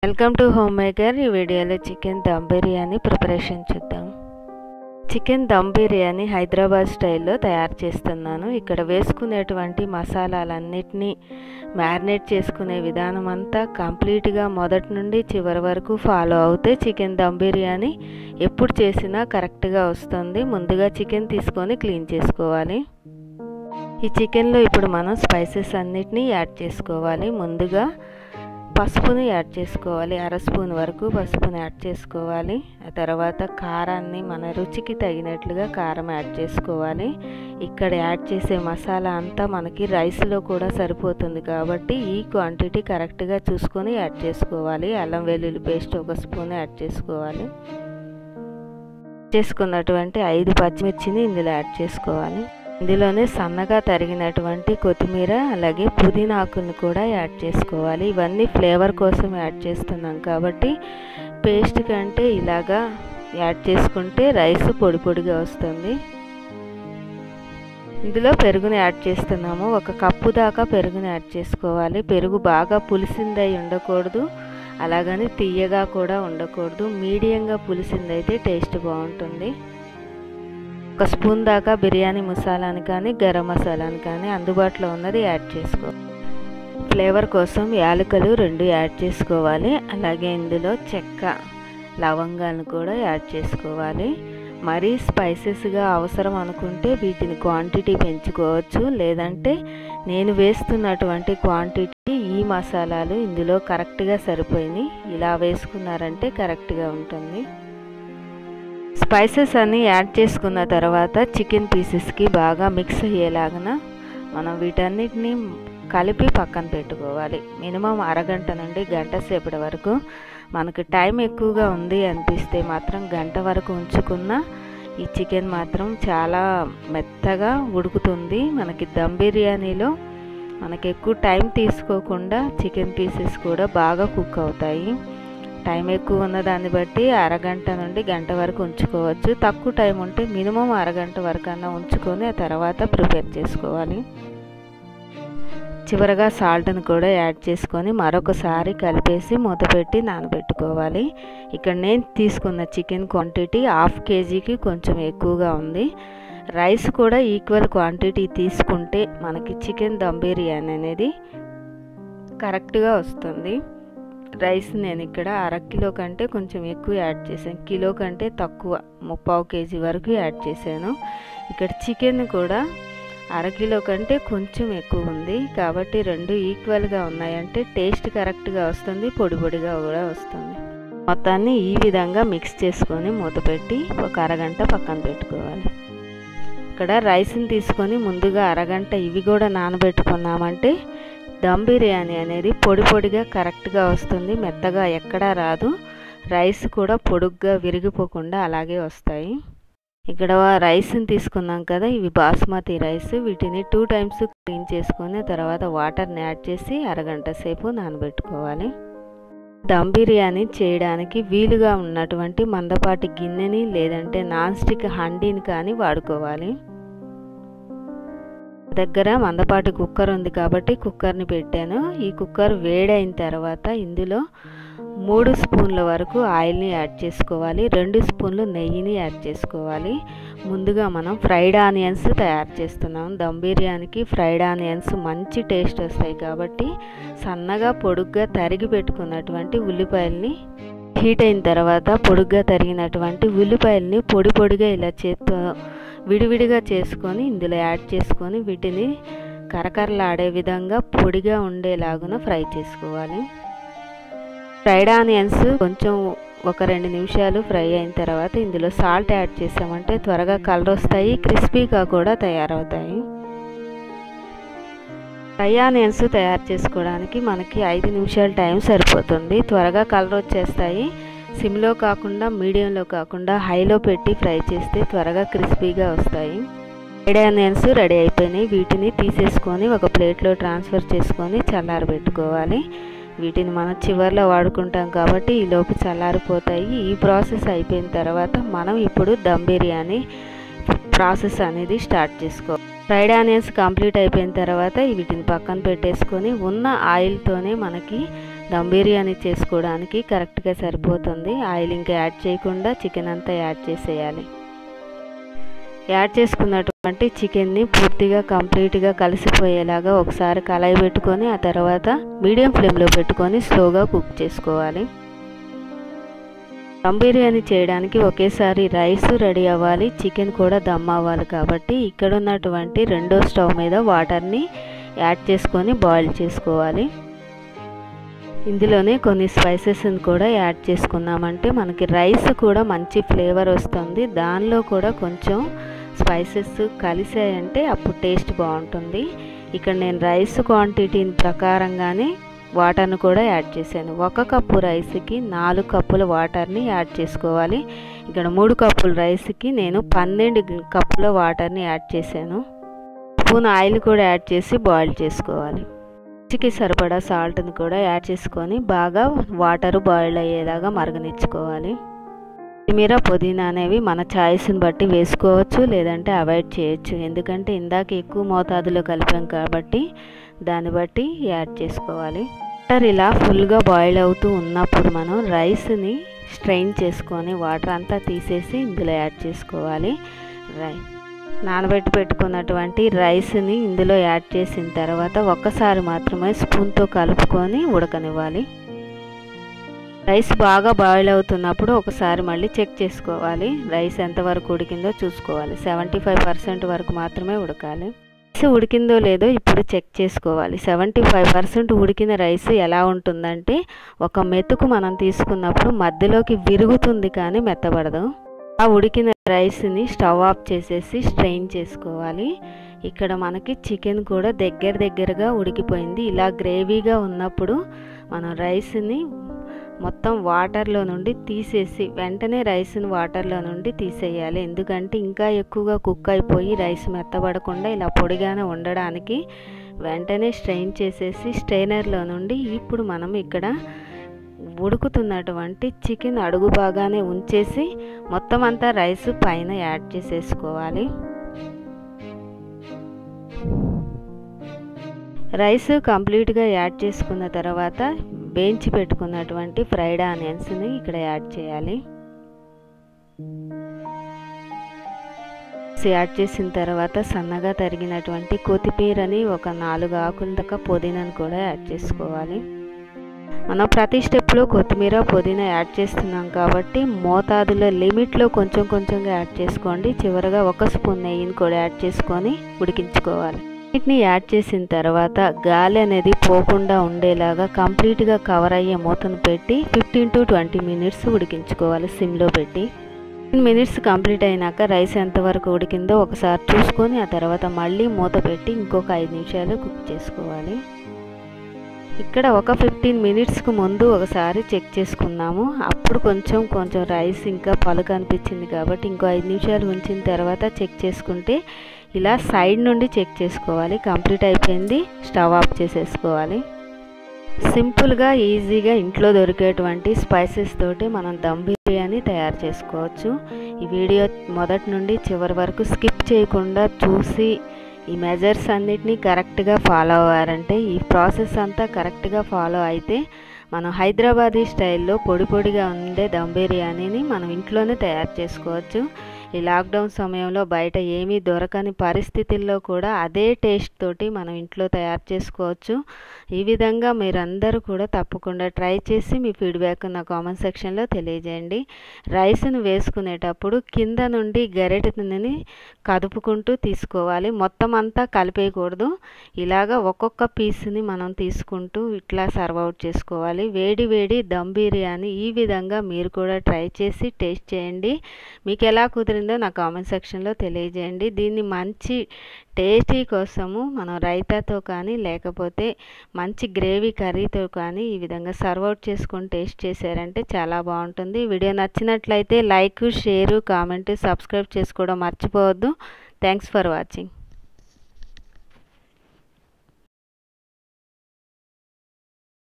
welcome to home maker ఈ వీడియోలో chicken dum biryani preparation చూద్దాం చికెన్ దమ్ బిర్యానీ హైదరాబాద్ స్టైల్లో తయారు చేస్తున్నాను ఇక్కడ వేసుకునేటువంటి మసాలాలన్నిటినీ మ్యారినేట్ చేసుకునే విధానం అంతా కంప్లీట్గా మొదటి నుండి చివరి వరకు ఫాలో అవుతే చికెన్ దమ్ బిర్యానీ ఎప్పుడు చేసినా కరెక్ట్గా వస్తుంది ముందుగా చికెన్ తీసుకొని క్లీన్ చేసుకోవాలి ఈ చికెన్లో ఇప్పుడు మనం స్పైసెస్ అన్నిటినీ యాడ్ చేసుకోవాలి ముందుగా పసుపుని యాడ్ చేసుకోవాలి అర స్పూన్ వరకు పసుపుని యాడ్ చేసుకోవాలి ఆ తర్వాత కారాన్ని మన రుచికి తగినట్లుగా కారం యాడ్ చేసుకోవాలి ఇక్కడ యాడ్ చేసే మసాలా అంతా మనకి రైస్లో కూడా సరిపోతుంది కాబట్టి ఈ క్వాంటిటీ కరెక్ట్గా చూసుకొని యాడ్ చేసుకోవాలి అల్లం వెల్లుల్లి పేస్ట్ ఒక స్పూన్ యాడ్ చేసుకోవాలి చేసుకున్నటువంటి ఐదు పచ్చిమిర్చిని ఇందులో యాడ్ చేసుకోవాలి ఇందులోనే సన్నగా తరిగినటువంటి కొత్తిమీర అలాగే పుదీనా ఆకుని కూడా యాడ్ చేసుకోవాలి ఇవన్నీ ఫ్లేవర్ కోసం యాడ్ చేస్తున్నాం కాబట్టి పేస్ట్ కంటే ఇలాగా యాడ్ చేసుకుంటే రైస్ పొడి పొడిగా వస్తుంది ఇందులో పెరుగుని యాడ్ చేస్తున్నాము ఒక కప్పు దాకా పెరుగుని యాడ్ చేసుకోవాలి పెరుగు బాగా పులిసిందై ఉండకూడదు అలాగని తీయగా కూడా ఉండకూడదు మీడియంగా పులిసిందైతే టేస్ట్ బాగుంటుంది ఒక స్పూన్ దాకా బిర్యానీ మసాలాని కానీ గరం మసాలాని కానీ అందుబాటులో ఉన్నది యాడ్ చేసుకో ఫ్లేవర్ కోసం యాలకులు రెండు యాడ్ చేసుకోవాలి అలాగే ఇందులో చెక్క లవంగాలను కూడా యాడ్ చేసుకోవాలి మరీ స్పైసెస్గా అవసరం అనుకుంటే వీటిని క్వాంటిటీ పెంచుకోవచ్చు లేదంటే నేను వేస్తున్నటువంటి క్వాంటిటీ ఈ మసాలాలు ఇందులో కరెక్ట్గా సరిపోయినాయి ఇలా వేసుకున్నారంటే కరెక్ట్గా ఉంటుంది స్పైసెస్ అన్నీ యాడ్ చేసుకున్న తర్వాత చికెన్ పీసెస్కి బాగా మిక్స్ అయ్యేలాగా మనం వీటన్నిటిని కలిపి పక్కన పెట్టుకోవాలి మినిమం అరగంట నుండి గంట సేపటి వరకు మనకు టైం ఎక్కువగా ఉంది అనిపిస్తే మాత్రం గంట వరకు ఉంచుకున్న ఈ చికెన్ మాత్రం చాలా మెత్తగా ఉడుకుతుంది మనకి దమ్ బిర్యానీలో మనకి ఎక్కువ టైం తీసుకోకుండా చికెన్ పీసెస్ కూడా బాగా కుక్ అవుతాయి టైం ఎక్కువ ఉన్న దాన్ని బట్టి అరగంట నుండి గంట వరకు ఉంచుకోవచ్చు తక్కువ టైం ఉంటే మినిమం అరగంట వరకు అన్నా ఉంచుకొని ఆ తర్వాత ప్రిపేర్ చేసుకోవాలి చివరగా సాల్ట్ని కూడా యాడ్ చేసుకొని మరొకసారి కలిపేసి మూత పెట్టి నానబెట్టుకోవాలి ఇక్కడ నేను తీసుకున్న చికెన్ క్వాంటిటీ హాఫ్ కేజీకి కొంచెం ఎక్కువగా ఉంది రైస్ కూడా ఈక్వల్ క్వాంటిటీ తీసుకుంటే మనకి చికెన్ దమ్ బిర్యానీ అనేది కరెక్ట్గా వస్తుంది రైస్ నేను ఇక్కడ అర కిలో కంటే కొంచెం ఎక్కువ యాడ్ చేశాను కిలో కంటే తక్కువ ముప్పావు కేజీ వరకు యాడ్ చేశాను ఇక్కడ చికెన్ కూడా అరకిలో కంటే కొంచెం ఎక్కువ ఉంది కాబట్టి రెండు ఈక్వల్గా ఉన్నాయంటే టేస్ట్ కరెక్ట్గా వస్తుంది పొడి పొడిగా కూడా వస్తుంది మొత్తాన్ని ఈ విధంగా మిక్స్ చేసుకొని మూత పెట్టి ఒక అరగంట పక్కన పెట్టుకోవాలి ఇక్కడ రైస్ని తీసుకొని ముందుగా అరగంట ఇవి కూడా నానబెట్టుకున్నామంటే దమ్ బిర్యానీ అనేది పొడి పొడిగా కరెక్ట్గా వస్తుంది మెత్తగా ఎక్కడా రాదు రైస్ కూడా పొడుగ్గా విరిగిపోకుండా అలాగే వస్తాయి ఇక్కడ రైస్ని తీసుకున్నాం కదా ఇవి బాస్మతి రైస్ వీటిని టూ టైమ్స్ క్లీన్ చేసుకొని తర్వాత వాటర్ని యాడ్ చేసి అరగంట సేపు నానబెట్టుకోవాలి దమ్ బిర్యానీ చేయడానికి వీలుగా ఉన్నటువంటి మందపాటి గిన్నెని లేదంటే నాన్ స్టిక్ హండీని కానీ వాడుకోవాలి దగ్గర మందపాటి కుక్కర్ ఉంది కాబట్టి కుక్కర్ని పెట్టాను ఈ కుక్కర్ వేడైన తర్వాత ఇందులో మూడు స్పూన్ల వరకు ఆయిల్ని యాడ్ చేసుకోవాలి రెండు స్పూన్లు నెయ్యిని యాడ్ చేసుకోవాలి ముందుగా మనం ఫ్రైడ్ ఆనియన్స్ తయారు చేస్తున్నాం దమ్ బిర్యానీకి ఫ్రైడ్ ఆనియన్స్ మంచి టేస్ట్ వస్తాయి కాబట్టి సన్నగా పొడుగ్గా తరిగి పెట్టుకున్నటువంటి ఉల్లిపాయల్ని హీట్ అయిన తర్వాత పొడుగ్గా తరిగినటువంటి ఉల్లిపాయల్ని పొడి పొడిగా ఇలా చేత్తో విడివిడిగా చేసుకొని ఇందులో యాడ్ చేసుకొని వీటిని కరకరలాడే విధంగా పొడిగా ఉండేలాగున ఫ్రై చేసుకోవాలి ఫ్రైడ్ ఆనియన్స్ కొంచెం ఒక రెండు నిమిషాలు ఫ్రై అయిన తర్వాత ఇందులో సాల్ట్ యాడ్ చేసామంటే త్వరగా కలర్ వస్తాయి క్రిస్పీగా కూడా తయారవుతాయి ఫ్రై ఆనియన్స్ తయారు చేసుకోవడానికి మనకి ఐదు నిమిషాల టైం సరిపోతుంది త్వరగా కలర్ వచ్చేస్తాయి సిమ్లో కాకుండా మీడియంలో కాకుండా హైలో పెట్టి ఫ్రై చేస్తే త్వరగా క్రిస్పీగా వస్తాయి ఫ్రైడ్ ఆనియన్స్ రెడీ అయిపోయినాయి వీటిని తీసేసుకొని ఒక ప్లేట్లో ట్రాన్స్ఫర్ చేసుకొని చల్లారబెట్టుకోవాలి వీటిని మనం చివరిలో వాడుకుంటాం కాబట్టి ఈలోపు చల్లారిపోతాయి ఈ ప్రాసెస్ అయిపోయిన తర్వాత మనం ఇప్పుడు దమ్ బిర్యానీ ప్రాసెస్ అనేది స్టార్ట్ చేసుకో ఫ్రైడ్ ఆనియన్స్ కంప్లీట్ అయిపోయిన తర్వాత వీటిని పక్కన పెట్టేసుకొని ఉన్న ఆయిల్తోనే మనకి దమ్ బిర్యానీ చేసుకోవడానికి కరెక్ట్గా సరిపోతుంది ఆయిల్ ఇంకా యాడ్ చేయకుండా చికెన్ అంతా యాడ్ చేసేయాలి యాడ్ చేసుకున్నటువంటి చికెన్ని పూర్తిగా కంప్లీట్గా కలిసిపోయేలాగా ఒకసారి కళాయి పెట్టుకొని ఆ తర్వాత మీడియం ఫ్లేమ్లో పెట్టుకొని స్లోగా కుక్ చేసుకోవాలి దమ్ బిర్యానీ చేయడానికి ఒకేసారి రైస్ రెడీ అవ్వాలి చికెన్ కూడా దమ్ అవ్వాలి కాబట్టి ఇక్కడ ఉన్నటువంటి రెండో స్టవ్ మీద వాటర్ని యాడ్ చేసుకొని బాయిల్ చేసుకోవాలి ఇందులోనే కొన్ని స్పైసెస్ని కూడా యాడ్ చేసుకున్నామంటే మనకి రైస్ కూడా మంచి ఫ్లేవర్ వస్తుంది దానిలో కూడా కొంచెం స్పైసెస్ కలిసాయంటే అప్పుడు టేస్ట్ బాగుంటుంది ఇక్కడ నేను రైస్ క్వాంటిటీని ప్రకారంగానే వాటర్ని కూడా యాడ్ చేశాను ఒక కప్పు రైస్కి నాలుగు కప్పుల వాటర్ని యాడ్ చేసుకోవాలి ఇక్కడ మూడు కప్పుల రైస్కి నేను పన్నెండు కప్పుల వాటర్ని యాడ్ చేశాను స్పూన్ ఆయిల్ కూడా యాడ్ చేసి బాయిల్ చేసుకోవాలి రుచికి సరిపడా సాల్ట్ని కూడా యాడ్ చేసుకొని బాగా వాటర్ బాయిల్ అయ్యేలాగా మరగనిచ్చుకోవాలి కొత్తిమీర పుదీనా అనేవి మన ఛాయిస్ని బట్టి వేసుకోవచ్చు లేదంటే అవాయిడ్ చేయొచ్చు ఎందుకంటే ఇందాక ఎక్కువ మోతాదులో కలిపాం కాబట్టి దాన్ని బట్టి యాడ్ చేసుకోవాలి వాటర్ ఇలా ఫుల్గా బాయిల్ అవుతూ ఉన్నప్పుడు మనం రైస్ని స్ట్రెయిన్ చేసుకొని వాటర్ అంతా తీసేసి ఇందులో యాడ్ చేసుకోవాలి రై నానబెట్టి పెట్టుకున్నటువంటి రైస్ని ఇందులో యాడ్ చేసిన తర్వాత ఒక్కసారి మాత్రమే స్పూన్తో కలుపుకొని ఉడకనివ్వాలి రైస్ బాగా బాయిల్ అవుతున్నప్పుడు ఒకసారి మళ్ళీ చెక్ చేసుకోవాలి రైస్ ఎంతవరకు ఉడికిందో చూసుకోవాలి సెవెంటీ ఫైవ్ పర్సెంట్ వరకు మాత్రమే ఉడకాలి రైస్ ఉడికిందో లేదో ఇప్పుడు చెక్ చేసుకోవాలి సెవెంటీ ఫైవ్ పర్సెంట్ ఉడికిన రైస్ ఎలా ఉంటుందంటే ఒక మెతుకు మనం తీసుకున్నప్పుడు మధ్యలోకి విరుగుతుంది కానీ మెత్తబడదు ఆ ఉడికిన రైస్ని స్టవ్ ఆఫ్ చేసేసి స్ట్రెయిన్ చేసుకోవాలి ఇక్కడ మనకి చికెన్ కూడా దగ్గర దగ్గరగా ఉడికిపోయింది ఇలా గ్రేవీగా ఉన్నప్పుడు మనం రైస్ని మొత్తం వాటర్లో నుండి తీసేసి వెంటనే రైస్ని వాటర్లో నుండి తీసేయాలి ఎందుకంటే ఇంకా ఎక్కువగా కుక్ అయిపోయి రైస్ మెత్తబడకుండా ఇలా పొడిగానే ఉండడానికి వెంటనే స్ట్రెయిన్ చేసేసి స్ట్రైనర్లో నుండి ఇప్పుడు మనం ఇక్కడ ఉడుకుతున్నటువంటి చికెన్ అడుగు బాగానే ఉంచేసి మొత్తం అంతా రైస్ పైన యాడ్ చేసేసుకోవాలి రైస్ కంప్లీట్గా యాడ్ చేసుకున్న తర్వాత వేయించి పెట్టుకున్నటువంటి ఫ్రైడ్ ఆనియన్స్ని ఇక్కడ యాడ్ చేయాలి యాడ్ చేసిన తర్వాత సన్నగా తరిగినటువంటి కొత్తిమీరని ఒక నాలుగు ఆకుల దాకా పుదీనాను కూడా యాడ్ చేసుకోవాలి మనం ప్రతి స్టెప్లో కొత్తిమీర పుదీనా యాడ్ చేస్తున్నాం కాబట్టి మోతాదులో లిమిట్లో కొంచెం కొంచెంగా యాడ్ చేసుకోండి చివరగా ఒక స్పూన్ నెయ్యిని కూడా యాడ్ చేసుకొని ఉడికించుకోవాలి వీటిని యాడ్ చేసిన తర్వాత గాలి అనేది పోకుండా ఉండేలాగా కంప్లీట్గా కవర్ అయ్యే మూతను పెట్టి ఫిఫ్టీన్ టు ట్వంటీ మినిట్స్ ఉడికించుకోవాలి సిమ్లో పెట్టి ఫిఫ్టీన్ మినిట్స్ కంప్లీట్ అయినాక రైస్ ఎంతవరకు ఉడికిందో ఒకసారి చూసుకొని ఆ తర్వాత మళ్ళీ మూత పెట్టి ఇంకొక ఐదు నిమిషాలు కుక్ చేసుకోవాలి ఇక్కడ ఒక ఫిఫ్టీన్ మినిట్స్కి ముందు ఒకసారి చెక్ చేసుకున్నాము అప్పుడు కొంచెం కొంచెం రైస్ ఇంకా పలుకు అనిపించింది కాబట్టి ఇంకో ఐదు నిమిషాలు ఉంచిన తర్వాత చెక్ చేసుకుంటే ఇలా సైడ్ నుండి చెక్ చేసుకోవాలి కంప్లీట్ అయిపోయింది స్టవ్ ఆఫ్ చేసేసుకోవాలి సింపుల్గా ఈజీగా ఇంట్లో దొరికేటువంటి స్పైసెస్ తోటి మనం దమ్ బిర్యానీ తయారు చేసుకోవచ్చు ఈ వీడియో మొదటి నుండి చివరి వరకు స్కిప్ చేయకుండా చూసి ఈ మెజర్స్ అన్నిటినీ కరెక్ట్గా ఫాలో అవ్వారంటే ఈ ప్రాసెస్ అంతా కరెక్ట్గా ఫాలో అయితే మనం హైదరాబాదీ స్టైల్లో పొడి పొడిగా ఉండే దమ్ బిర్యానీని మనం ఇంట్లోనే తయారు చేసుకోవచ్చు ఈ లాక్డౌన్ సమయంలో బయట ఏమీ దొరకని పరిస్థితుల్లో కూడా అదే టేస్ట్ తోటి మనం ఇంట్లో తయారు చేసుకోవచ్చు ఈ విధంగా మీరందరూ కూడా తప్పకుండా ట్రై చేసి మీ ఫీడ్బ్యాక్ నా కామెంట్ సెక్షన్లో తెలియజేయండి రైస్ను వేసుకునేటప్పుడు కింద నుండి గరిటెని కదుపుకుంటూ తీసుకోవాలి మొత్తం అంతా కలిపేయకూడదు ఇలాగ ఒక్కొక్క పీస్ని మనం తీసుకుంటూ ఇట్లా సర్వ్ అవుట్ చేసుకోవాలి వేడి వేడి దమ్ బిర్యానీ ఈ విధంగా మీరు కూడా ట్రై చేసి టేస్ట్ చేయండి మీకు ఎలా కుదిరిందో నా కామెంట్ సెక్షన్లో తెలియజేయండి దీన్ని మంచి టేస్టీ కోసము మనం రైతాతో కానీ లేకపోతే మంచి గ్రేవీ కర్రీతో కానీ ఈ విధంగా సర్వ్ అవుట్ చేసుకొని టేస్ట్ చేశారంటే చాలా బాగుంటుంది వీడియో నచ్చినట్లయితే లైక్ షేరు కామెంట్ సబ్స్క్రైబ్ చేసుకోవడం మర్చిపోవద్దు థ్యాంక్స్ ఫర్ వాచింగ్